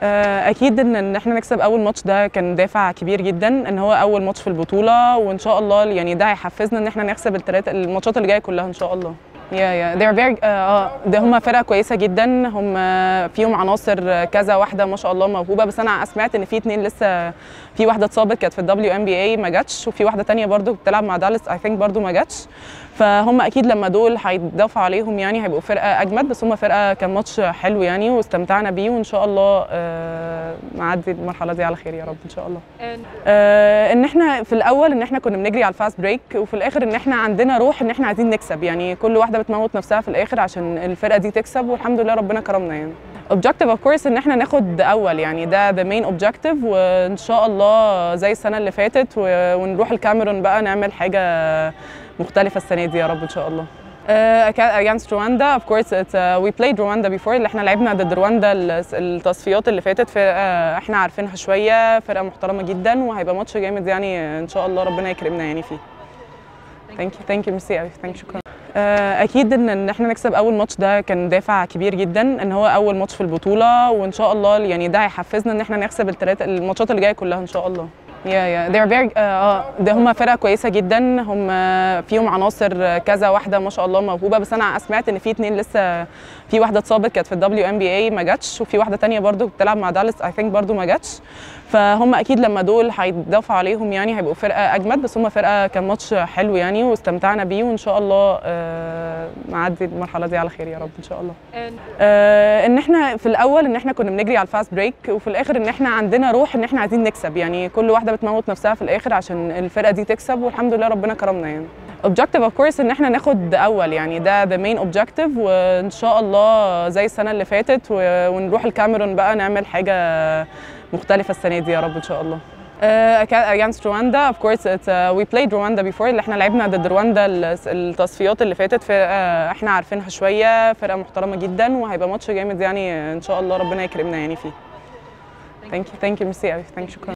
آه، اكيد ان ان احنا نكسب اول ماتش ده كان دافع كبير جدا ان هو اول ماتش في البطوله وان شاء الله يعني ده هيحفزنا ان احنا نكسب الثلاثه الماتشات اللي جايه كلها ان شاء الله يا يا they're very اه ده هم فرقه كويسه جدا هم فيهم عناصر كذا واحده ما شاء الله موهوبه بس انا سمعت ان في اتنين لسه في واحده اتصابت كانت في الدبليو ام بي اي ما جاتش وفي واحده تانية برضو بتلعب مع دالاس اي ثينك برضو ما جاتش فهم اكيد لما دول هيتضاف عليهم يعني هيبقوا فرقه اجمد بس هم فرقه كان ماتش حلو يعني واستمتعنا بيه وان شاء الله آه نعدي المرحله دي على خير يا رب ان شاء الله آه ان احنا في الاول ان احنا كنا بنجري على الفاست بريك وفي الاخر ان احنا عندنا روح ان احنا عايزين نكسب يعني كل واحده بتموت نفسها في الاخر عشان الفرقه دي تكسب والحمد لله ربنا كرمنا يعني objective of course ان احنا ناخد اول يعني ده the main objective وان شاء الله زي السنه اللي فاتت و- ونروح الكاميرون بقى نعمل حاجه مختلفه السنه دي يا رب ان شاء الله Uh, against Rwanda of course it's, uh, we played Rwanda before اللي احنا لعبنا ضد رواندا الس- التصفيات اللي فاتت فرقه احنا عارفينها شويه فرقه محترمه جدا وهيبقى ماتش جامد يعني ان شاء الله ربنا يكرمنا يعني فيه ثانك يو ثانك يو ميرسي قوي ثانك شكرا آه، اكيد ان ان احنا نكسب اول ماتش ده كان دافع كبير جدا ان هو اول ماتش في البطوله وان شاء الله يعني ده هيحفزنا ان احنا نكسب الثلاثه الماتشات اللي جايه كلها ان شاء الله يا يا they're very اه ده هم فرقه كويسه جدا هم فيهم عناصر كذا واحده ما شاء الله موهوبه بس انا سمعت ان في اتنين لسه في واحده اتصابت كانت في الدبليو ام بي اي ما جاتش وفي واحده تانية برضو بتلعب مع دالاس اي ثينك برضو ما جاتش فهم اكيد لما دول هيتضاف عليهم يعني هيبقوا فرقه اجمد بس هم فرقه كان ماتش حلو يعني واستمتعنا بيه وان شاء الله آه نعدي المرحله دي على خير يا رب ان شاء الله آه ان احنا في الاول ان احنا كنا بنجري على الفاست بريك وفي الاخر ان احنا عندنا روح ان احنا عايزين نكسب يعني كل واحده بتموت نفسها في الاخر عشان الفرقه دي تكسب والحمد لله ربنا كرمنا يعني objective of course ان احنا ناخد اول يعني ده the main objective وان شاء الله زي السنه اللي فاتت و- ونروح الكاميرون بقى نعمل حاجه مختلفه السنه دي يا رب ان شاء الله Uh, against Rwanda of course it's, uh, we played Rwanda before اللي احنا لعبنا ضد رواندا الس- التصفيات اللي فاتت فرقه احنا عارفينها شويه فرقه محترمه جدا وهيبقى ماتش جامد يعني ان شاء الله ربنا يكرمنا يعني فيه ثانك يو ثانك يو ميرسي قوي ثانك شكرا